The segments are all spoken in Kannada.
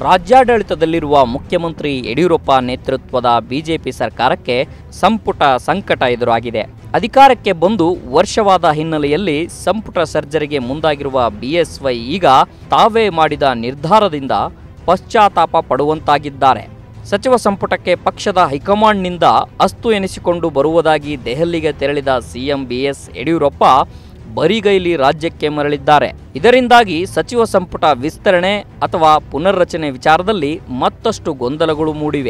ರಾಜ್ಯಾಡಳಿತದಲ್ಲಿರುವ ಮುಖ್ಯಮಂತ್ರಿ ಯಡಿಯೂರಪ್ಪ ನೇತೃತ್ವದ ಬಿಜೆಪಿ ಸರ್ಕಾರಕ್ಕೆ ಸಂಪುಟ ಸಂಕಟ ಎದುರಾಗಿದೆ ಅಧಿಕಾರಕ್ಕೆ ಬಂದು ವರ್ಷವಾದ ಹಿನ್ನೆಲೆಯಲ್ಲಿ ಸಂಪುಟ ಸರ್ಜರಿಗೆ ಮುಂದಾಗಿರುವ ಬಿಎಸ್ವೈ ಈಗ ತಾವೇ ಮಾಡಿದ ನಿರ್ಧಾರದಿಂದ ಪಶ್ಚಾತ್ತಾಪ ಪಡುವಂತಾಗಿದ್ದಾರೆ ಸಚಿವ ಸಂಪುಟಕ್ಕೆ ಪಕ್ಷದ ಹೈಕಮಾಂಡ್ನಿಂದ ಅಸ್ತು ಎನಿಸಿಕೊಂಡು ಬರುವುದಾಗಿ ದೆಹಲಿಗೆ ತೆರಳಿದ ಸಿಎಂ ಬಿಎಸ್ ಯಡಿಯೂರಪ್ಪ ಬರಿಗೈಲಿ ರಾಜ್ಯಕ್ಕೆ ಮರಳಿದ್ದಾರೆ ಇದರಿಂದಾಗಿ ಸಚಿವ ಸಂಪುಟ ವಿಸ್ತರಣೆ ಅಥವಾ ಪುನರ್ರಚನೆ ವಿಚಾರದಲ್ಲಿ ಮತ್ತಷ್ಟು ಗೊಂದಲಗಳು ಮೂಡಿವೆ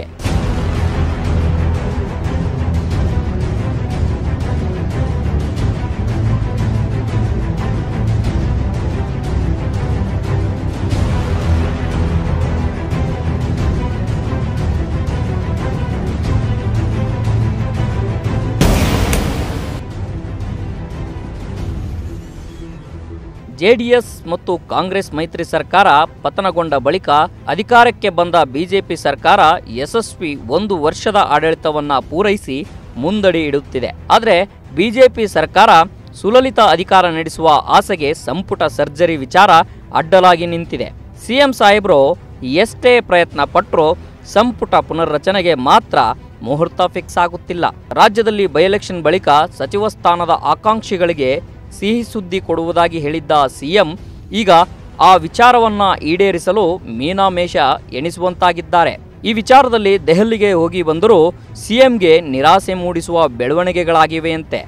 ಜೆಡಿಎಸ್ ಮತ್ತು ಕಾಂಗ್ರೆಸ್ ಮೈತ್ರಿ ಸರ್ಕಾರ ಪತನಗೊಂಡ ಬಳಿಕ ಅಧಿಕಾರಕ್ಕೆ ಬಂದ ಬಿಜೆಪಿ ಸರ್ಕಾರ ಯಶಸ್ವಿ ಒಂದು ವರ್ಷದ ಆಡಳಿತವನ್ನ ಪೂರೈಸಿ ಮುಂದಡಿ ಇಡುತ್ತಿದೆ ಆದರೆ ಬಿಜೆಪಿ ಸರ್ಕಾರ ಸುಲಲಿತ ಅಧಿಕಾರ ನಡೆಸುವ ಆಸೆಗೆ ಸಂಪುಟ ಸರ್ಜರಿ ವಿಚಾರ ಅಡ್ಡಲಾಗಿ ನಿಂತಿದೆ ಸಿಎಂ ಸಾಹೇಬ್ರು ಎಷ್ಟೇ ಪ್ರಯತ್ನ ಪಟ್ಟರೂ ಸಂಪುಟ ಪುನರ್ರಚನೆಗೆ ಮಾತ್ರ ಮುಹೂರ್ತ ಫಿಕ್ಸ್ ಆಗುತ್ತಿಲ್ಲ ರಾಜ್ಯದಲ್ಲಿ ಬೈ ಎಲೆಕ್ಷನ್ ಬಳಿಕ ಸಚಿವ ಸ್ಥಾನದ ಆಕಾಂಕ್ಷಿಗಳಿಗೆ ಸಿಹಿ ಸುದ್ದಿ ಕೊಡುವುದಾಗಿ ಹೇಳಿದ್ದ ಸಿಎಂ ಈಗ ಆ ವಿಚಾರವನ್ನ ಈಡೇರಿಸಲು ಮೀನಾಮೇಷ ಎಣಿಸುವಂತಾಗಿದ್ದಾರೆ ಈ ವಿಚಾರದಲ್ಲಿ ದೆಹಲಿಗೆ ಹೋಗಿ ಬಂದರೂ ಸಿಎಂಗೆ ನಿರಾಸೆ ಮೂಡಿಸುವ ಬೆಳವಣಿಗೆಗಳಾಗಿವೆಯಂತೆ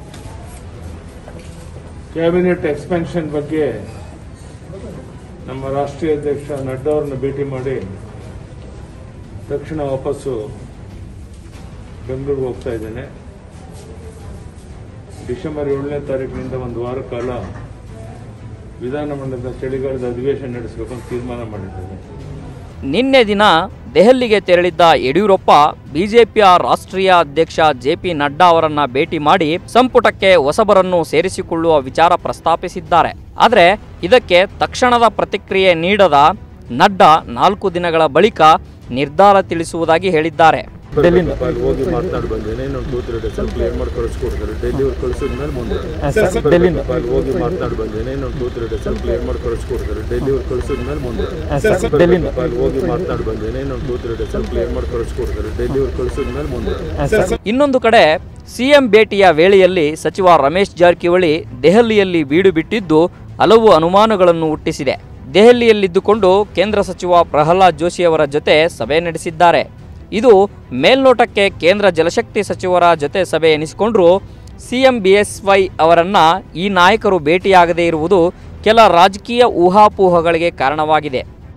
ಕ್ಯಾಬಿನೆಟ್ ಎಕ್ಸ್ಪೆನ್ಷನ್ ಬಗ್ಗೆ ನಮ್ಮ ರಾಷ್ಟ್ರೀಯ ಅಧ್ಯಕ್ಷ ನಡ್ಡಾ ಅವರನ್ನು ಭೇಟಿ ಮಾಡಿ ತಕ್ಷಣ ವಾಪಸ್ಸು ಬೆಂಗಳೂರಿಗೆ ಹೋಗ್ತಾ ಇದ್ದೇನೆ ಡಿಸೆಂಬರ್ ಏಳನೇ ತಾರೀಕಿನಿಂದ ಒಂದು ವಾರ ಕಾಲ ವಿಧಾನಮಂಡಲದ ಚಳಿಗಾಲದ ಅಧಿವೇಶನ ನಡೆಸಬೇಕು ಅಂತ ತೀರ್ಮಾನ ಮಾಡಿದ್ದೇನೆ ನಿನ್ನೆ ದಿನ ದೆಹಲಿಗೆ ತೆರಳಿದ್ದ ಯಡಿಯೂರಪ್ಪ ಬಿಜೆಪಿಯ ರಾಷ್ಟ್ರೀಯ ಅಧ್ಯಕ್ಷ ಜೆ ಪಿ ನಡ್ಡಾ ಅವರನ್ನ ಭೇಟಿ ಮಾಡಿ ಸಂಪುಟಕ್ಕೆ ಹೊಸಬರನ್ನು ಸೇರಿಸಿಕೊಳ್ಳುವ ವಿಚಾರ ಪ್ರಸ್ತಾಪಿಸಿದ್ದಾರೆ ಆದರೆ ಇದಕ್ಕೆ ತಕ್ಷಣದ ಪ್ರತಿಕ್ರಿಯೆ ನೀಡದ ನಡ್ಡಾ ನಾಲ್ಕು ದಿನಗಳ ಬಳಿಕ ನಿರ್ಧಾರ ತಿಳಿಸುವುದಾಗಿ ಹೇಳಿದ್ದಾರೆ ಅಲ್ಲಿ ಹೋಗಿ ಮಾತನಾಡಿ ಬಂದೇನೆ ಇನ್ನೊಂದು ಟೂ ತ್ರೀ ಡೇಸ್ ಕ್ಲಿಯರ್ ಮಾಡಿ ಕಳಿಸ್ಕೊಡ್ತಾರೆ ಡೆಲ್ಲಿ ಅವ್ರು ಕಳಿಸಿದ್ಮೇಲೆ ಮುಂದೆ ಅಲ್ಲಿ ಹೋಗಿ ಮಾತನಾಡಿ ಬಂದೇನೆ ಇನ್ನೊಂದು ಟೂ ತ್ರೀ ಡೇಸ್ ಕ್ಲಿಯರ್ ಮಾಡಿ ಕಳಿಸ್ಕೊಡ್ತಾರೆ ಡೆಲ್ಲಿ ಅವ್ರು ಕಳಿಸಿದ್ಮೇಲೆ ಮುಂದೆ ಅಲ್ಲಿ ಹೋಗಿ ಮಾತನಾಡಿ ಬಂದೇನೆ ಇನ್ನೊಂದು ಟೂ ತ್ರೀ ಡೇಸ್ ಕ್ಲಿಯರ್ ಮಾಡಿ ಕಳಿಸ್ಕೊಡ್ತಾರೆ ಡೆಲ್ಲಿ ಅವ್ರು ಕಳಿಸಿದ್ಮೇಲೆ ಮುಂದೆ ಇನ್ನೊಂದು ಕಡೆ ಸಿಎಂ ಭೇಟಿಯ ವೇಳೆಯಲ್ಲಿ ಸಚಿವ ರಮೇಶ್ ಜಾರಕಿಹೊಳಿ ದೆಹಲಿಯಲ್ಲಿ ಬೀಡು ಬಿಟ್ಟಿದ್ದು ಹಲವು ಅನುಮಾನಗಳನ್ನು ಹುಟ್ಟಿಸಿದೆ ದೆಹಲಿಯಲ್ಲಿದ್ದುಕೊಂಡು ಕೇಂದ್ರ ಸಚಿವ ಪ್ರಹ್ಲಾದ್ ಜೋಶಿ ಅವರ ಜೊತೆ ಸಭೆ ನಡೆಸಿದ್ದಾರೆ ಇದು ಮೇಲ್ನೋಟಕ್ಕೆ ಕೇಂದ್ರ ಜಲಶಕ್ತಿ ಸಚಿವರ ಜೊತೆ ಸಭೆ ಎನಿಸಿಕೊಂಡ್ರೂ ಸಿಎಂ ಬಿಎಸ್ವೈ ಅವರನ್ನ ಈ ನಾಯಕರು ಭೇಟಿಯಾಗದೇ ಇರುವುದು ಕೆಲ ರಾಜಕೀಯ ಊಹಾಪೋಹಗಳಿಗೆ ಕಾರಣವಾಗಿದೆ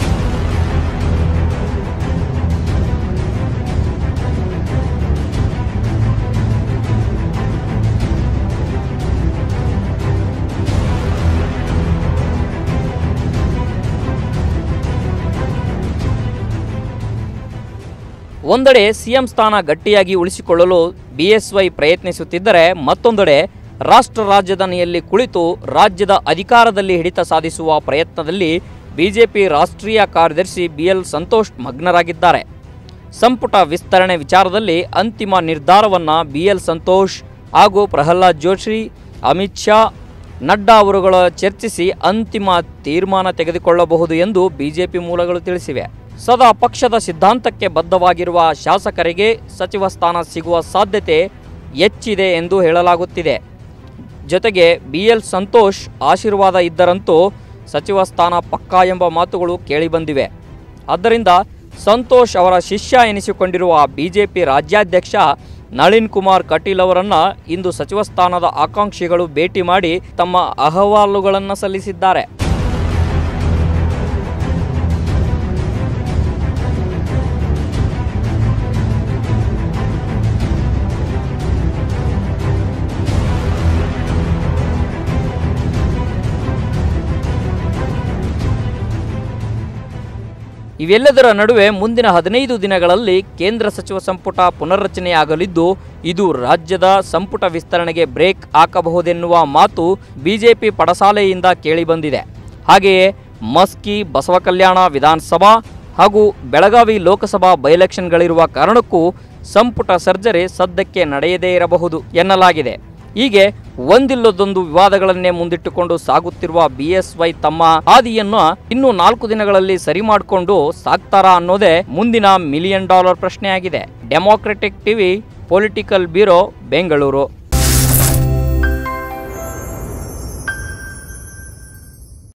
ಒಂದೆಡೆ ಸಿಎಂ ಸ್ಥಾನ ಗಟ್ಟಿಯಾಗಿ ಉಳಿಸಿಕೊಳ್ಳಲು ಬಿಎಸ್ವೈ ಪ್ರಯತ್ನಿಸುತ್ತಿದ್ದರೆ ಮತ್ತೊಂದೆಡೆ ರಾಷ್ಟ್ರ ರಾಜಧಾನಿಯಲ್ಲಿ ಕುಳಿತು ರಾಜ್ಯದ ಅಧಿಕಾರದಲ್ಲಿ ಹಿಡಿತ ಸಾಧಿಸುವ ಪ್ರಯತ್ನದಲ್ಲಿ ಬಿಜೆಪಿ ರಾಷ್ಟ್ರೀಯ ಕಾರ್ಯದರ್ಶಿ ಬಿಎಲ್ ಸಂತೋಷ್ ಮಗ್ನರಾಗಿದ್ದಾರೆ ಸಂಪುಟ ವಿಸ್ತರಣೆ ವಿಚಾರದಲ್ಲಿ ಅಂತಿಮ ನಿರ್ಧಾರವನ್ನ ಬಿಎಲ್ ಸಂತೋಷ್ ಹಾಗೂ ಪ್ರಹ್ಲಾದ್ ಜೋಶಿ ಅಮಿತ್ ಶಾ ನಡ್ಡಾ ಅವರುಗಳ ಚರ್ಚಿಸಿ ಅಂತಿಮ ತೀರ್ಮಾನ ತೆಗೆದುಕೊಳ್ಳಬಹುದು ಎಂದು ಬಿಜೆಪಿ ಮೂಲಗಳು ತಿಳಿಸಿವೆ ಸದಾ ಪಕ್ಷದ ಸಿದ್ಧಾಂತಕ್ಕೆ ಬದ್ಧವಾಗಿರುವ ಶಾಸಕರಿಗೆ ಸಚಿವ ಸ್ಥಾನ ಸಿಗುವ ಸಾಧ್ಯತೆ ಹೆಚ್ಚಿದೆ ಎಂದು ಹೇಳಲಾಗುತ್ತಿದೆ ಜೊತೆಗೆ ಬಿಎಲ್ ಸಂತೋಷ್ ಆಶೀರ್ವಾದ ಇದ್ದರಂತೂ ಸಚಿವ ಸ್ಥಾನ ಪಕ್ಕಾ ಎಂಬ ಮಾತುಗಳು ಕೇಳಿಬಂದಿವೆ ಆದ್ದರಿಂದ ಸಂತೋಷ್ ಅವರ ಶಿಷ್ಯ ಎನಿಸಿಕೊಂಡಿರುವ ಬಿಜೆಪಿ ರಾಜ್ಯಾಧ್ಯಕ್ಷ ನಳಿನ್ ಕುಮಾರ್ ಕಟೀಲ್ ಅವರನ್ನ ಇಂದು ಸಚಿವ ಸ್ಥಾನದ ಆಕಾಂಕ್ಷಿಗಳು ಭೇಟಿ ಮಾಡಿ ತಮ್ಮ ಅಹವಾಲುಗಳನ್ನು ಸಲ್ಲಿಸಿದ್ದಾರೆ ಇವೆಲ್ಲದರ ನಡುವೆ ಮುಂದಿನ ಹದಿನೈದು ದಿನಗಳಲ್ಲಿ ಕೇಂದ್ರ ಸಚಿವ ಸಂಪುಟ ಪುನರ್ರಚನೆಯಾಗಲಿದ್ದು ಇದು ರಾಜ್ಯದ ಸಂಪುಟ ವಿಸ್ತರಣೆಗೆ ಬ್ರೇಕ್ ಹಾಕಬಹುದೆನ್ನುವ ಮಾತು ಬಿಜೆಪಿ ಪಡಸಾಲೆಯಿಂದ ಕೇಳಿಬಂದಿದೆ ಹಾಗೆಯೇ ಮಸ್ಕಿ ಬಸವಕಲ್ಯಾಣ ವಿಧಾನಸಭಾ ಹಾಗೂ ಬೆಳಗಾವಿ ಲೋಕಸಭಾ ಬೈಲೆಕ್ಷನ್ಗಳಿರುವ ಕಾರಣಕ್ಕೂ ಸಂಪುಟ ಸರ್ಜರಿ ಸದ್ಯಕ್ಕೆ ನಡೆಯದೇ ಇರಬಹುದು ಎನ್ನಲಾಗಿದೆ ಹೀಗೆ ಒಂದಿಲ್ಲದೊಂದು ವಿವಾದಗಳನ್ನೇ ಮುಂದಿಟ್ಟುಕೊಂಡು ಸಾಗುತ್ತಿರುವ ಬಿಎಸ್ವೈ ತಮ್ಮ ಹಾದಿಯನ್ನು ಇನ್ನು ನಾಲ್ಕು ದಿನಗಳಲ್ಲಿ ಸರಿ ಮಾಡಿಕೊಂಡು ಸಾಕ್ತಾರಾ ಅನ್ನೋದೇ ಮುಂದಿನ ಮಿಲಿಯನ್ ಡಾಲರ್ ಪ್ರಶ್ನೆಯಾಗಿದೆ democratic TV political bureau Bengaluru